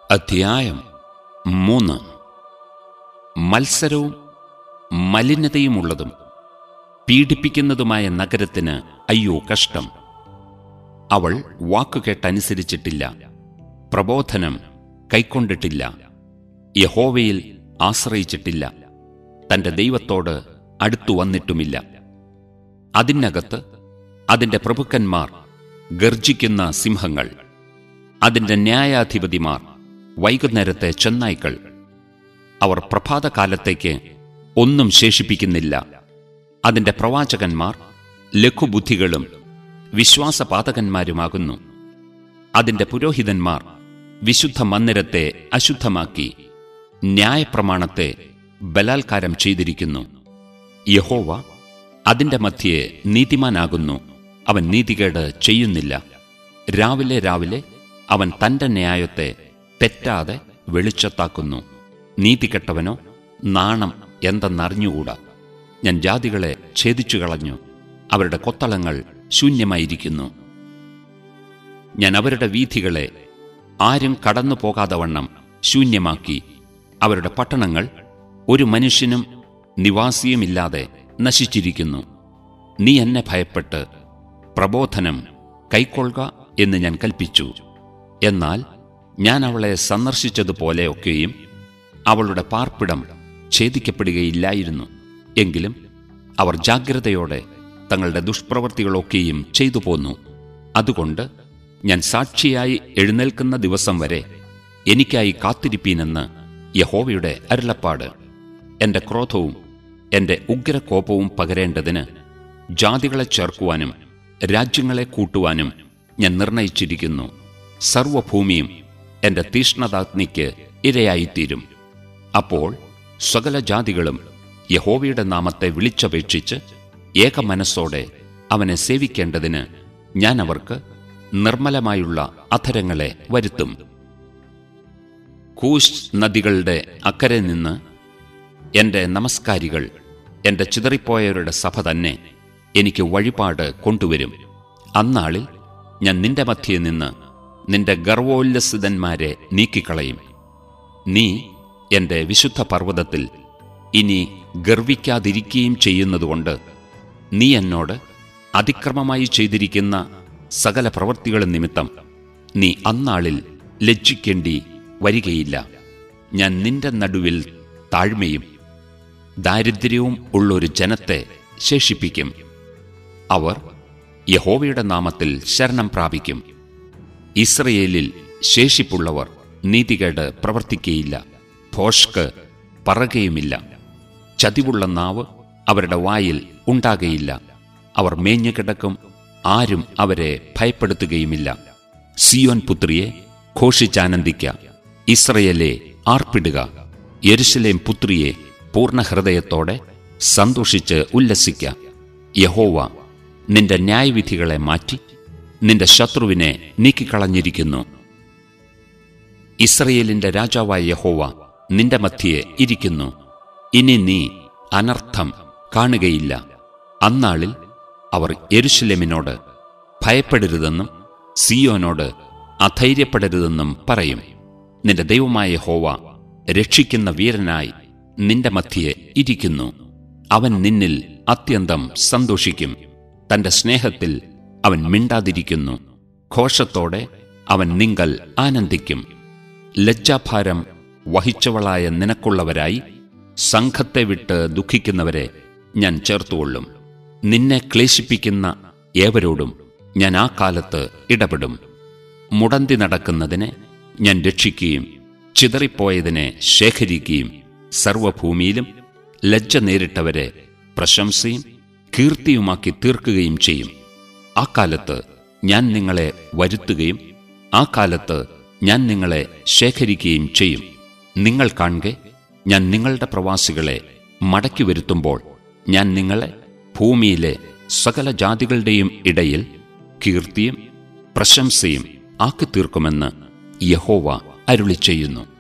അധ്യായം മൂന്ന് മത്സരവും മലിനതയുമുള്ളതും പീഡിപ്പിക്കുന്നതുമായ നഗരത്തിന് അയ്യോ കഷ്ടം അവൾ വാക്കുകേട്ടനുസരിച്ചിട്ടില്ല പ്രബോധനം കൈക്കൊണ്ടിട്ടില്ല യഹോവയിൽ ആശ്രയിച്ചിട്ടില്ല തന്റെ ദൈവത്തോട് അടുത്തു വന്നിട്ടുമില്ല അതിനകത്ത് അതിന്റെ പ്രഭുക്കന്മാർ ഗർജിക്കുന്ന സിംഹങ്ങൾ അതിന്റെ ന്യായാധിപതിമാർ വൈകുന്നേരത്തെ ചെന്നായ്ക്കൾ അവർ പ്രഭാതകാലത്തേക്ക് ഒന്നും ശേഷിപ്പിക്കുന്നില്ല അതിന്റെ പ്രവാചകന്മാർ ലഘുബുദ്ധികളും വിശ്വാസപാതകന്മാരുമാകുന്നു അതിന്റെ പുരോഹിതന്മാർ വിശുദ്ധ മന്ദിരത്തെ അശുദ്ധമാക്കി ന്യായപ്രമാണത്തെ ബലാത്കാരം ചെയ്തിരിക്കുന്നു യഹോവ അതിന്റെ മധ്യേ നീതിമാനാകുന്നു അവൻ നീതികേട് ചെയ്യുന്നില്ല രാവിലെ രാവിലെ അവൻ തന്റെ ന്യായത്തെ തെറ്റാതെ വെളിച്ചത്താക്കുന്നു നീതികെട്ടവനോ നാണം എന്തെന്നറിഞ്ഞുകൂടാ ഞാൻ ജാതികളെ ഛേദിച്ചു കളഞ്ഞു അവരുടെ കൊത്തളങ്ങൾ ശൂന്യമായിരിക്കുന്നു ഞാൻ അവരുടെ വീഥികളെ ആരും കടന്നു പോകാതെ വണ്ണം ശൂന്യമാക്കി അവരുടെ പട്ടണങ്ങൾ ഒരു മനുഷ്യനും നിവാസിയുമില്ലാതെ നശിച്ചിരിക്കുന്നു നീ എന്നെ ഭയപ്പെട്ട് പ്രബോധനം കൈക്കൊള്ളുക എന്ന് ഞാൻ കൽപ്പിച്ചു എന്നാൽ ഞാൻ അവളെ സന്ദർശിച്ചതുപോലെയൊക്കെയും അവളുടെ പാർപ്പിടം ഛേദിക്കപ്പെടുകയില്ലായിരുന്നു എങ്കിലും അവർ ജാഗ്രതയോടെ തങ്ങളുടെ ദുഷ്പ്രവൃത്തികളൊക്കെയും ചെയ്തു പോന്നു അതുകൊണ്ട് ഞാൻ സാക്ഷിയായി എഴുന്നേൽക്കുന്ന ദിവസം വരെ എനിക്കായി കാത്തിരിപ്പീനെന്ന് യഹോവയുടെ അരുളപ്പാട് എന്റെ ക്രോധവും എന്റെ ഉഗ്രകോപവും പകരേണ്ടതിന് ജാതികളെ ചേർക്കുവാനും രാജ്യങ്ങളെ കൂട്ടുവാനും ഞാൻ നിർണയിച്ചിരിക്കുന്നു സർവഭൂമിയും എന്റെ തീഷ്ണതാഗ്നിക്ക് ഇരയായിത്തീരും അപ്പോൾ സകല ജാതികളും യഹോവയുടെ നാമത്തെ വിളിച്ചപേക്ഷിച്ച് ഏകമനസ്സോടെ അവനെ സേവിക്കേണ്ടതിന് ഞാൻ അവർക്ക് നിർമ്മലമായുള്ള അധരങ്ങളെ വരുത്തും കൂശ് നദികളുടെ അക്കരെ നിന്ന് എന്റെ നമസ്കാരികൾ എന്റെ ചിതറിപ്പോയവരുടെ സഭ തന്നെ എനിക്ക് വഴിപാട് കൊണ്ടുവരും അന്നാളിൽ ഞാൻ നിന്റെ മധ്യേ നിന്ന് നിന്റെ ഗർവോല്ലസിതന്മാരെ നീക്കിക്കളയും നീ എന്റെ വിശുദ്ധ പർവ്വതത്തിൽ ഇനി ഗർവിക്കാതിരിക്കുകയും ചെയ്യുന്നതുകൊണ്ട് നീ എന്നോട് അതിക്രമമായി ചെയ്തിരിക്കുന്ന സകല പ്രവൃത്തികളും നിമിത്തം നീ അന്നാളിൽ ലജ്ജിക്കേണ്ടി വരികയില്ല ഞാൻ നിന്റെ നടുവിൽ താഴ്മയും ദാരിദ്ര്യവും ഉള്ളൊരു ജനത്തെ ശേഷിപ്പിക്കും അവർ യഹോവയുടെ നാമത്തിൽ ശരണം പ്രാപിക്കും ഇസ്രയേലിൽ ശേഷിപ്പുള്ളവർ നീതികേട് പ്രവർത്തിക്കുകയില്ല ഭോഷ്ക്ക് പറകയുമില്ല ചതിവുള്ള നാവ് അവരുടെ വായിൽ ഉണ്ടാകയില്ല അവർ മേഞ്ഞുകിടക്കും ആരും അവരെ ഭയപ്പെടുത്തുകയുമില്ല സിയോൻ പുത്രിയെ ഘോഷിച്ചാനന്ദിക്ക ഇസ്രയേലെ ആർപ്പിടുക യെരുശലേം പുത്രിയെ പൂർണ്ണ ഹൃദയത്തോടെ സന്തോഷിച്ച് ഉല്ലസിക്ക യഹോവ നിന്റെ ന്യായവിധികളെ മാറ്റി നിന്റെ ശത്രുവിനെ നീക്കിക്കളഞ്ഞിരിക്കുന്നു ഇസ്രയേലിന്റെ രാജാവായ യഹോവ നിന്റെ മധ്യയെ ഇരിക്കുന്നു ഇനി നീ അനർത്ഥം കാണുകയില്ല അന്നാളിൽ അവർ യെരുശലേമിനോട് ഭയപ്പെടരുതെന്നും സിയോനോട് അധൈര്യപ്പെടരുതെന്നും പറയും നിന്റെ ദൈവമായ യഹോവ രക്ഷിക്കുന്ന വീരനായി നിന്റെ മധ്യയെ ഇരിക്കുന്നു അവൻ നിന്നിൽ അത്യന്തം സന്തോഷിക്കും തന്റെ സ്നേഹത്തിൽ അവൻ മിണ്ടാതിരിക്കുന്നു ഘോഷത്തോടെ അവൻ നിങ്കൽ ആനന്ദിക്കും ലജ്ജാഭാരം വഹിച്ചവളായ നിനക്കുള്ളവരായി സംഘത്തെ വിട്ട് ദുഃഖിക്കുന്നവരെ ഞാൻ ചേർത്തുകൊള്ളും നിന്നെ ക്ലേശിപ്പിക്കുന്ന ഏവരോടും ഞാൻ ആ കാലത്ത് ഇടപെടും മുടന്തി നടക്കുന്നതിനെ ഞാൻ രക്ഷിക്കുകയും ചിതറിപ്പോയതിനെ ശേഖരിക്കുകയും സർവഭൂമിയിലും ലജ്ജ നേരിട്ടവരെ പ്രശംസയും കീർത്തിയുമാക്കി തീർക്കുകയും ചെയ്യും ആ കാലത്ത് ഞാൻ നിങ്ങളെ വരുത്തുകയും ആ കാലത്ത് ഞാൻ നിങ്ങളെ ശേഖരിക്കുകയും ചെയ്യും നിങ്ങൾ കാണുക ഞാൻ നിങ്ങളുടെ പ്രവാസികളെ മടക്കി വരുത്തുമ്പോൾ ഞാൻ നിങ്ങളെ ഭൂമിയിലെ സകല ജാതികളുടെയും ഇടയിൽ കീർത്തിയും പ്രശംസയും ആക്കി തീർക്കുമെന്ന് യഹോവ അരുളി ചെയ്യുന്നു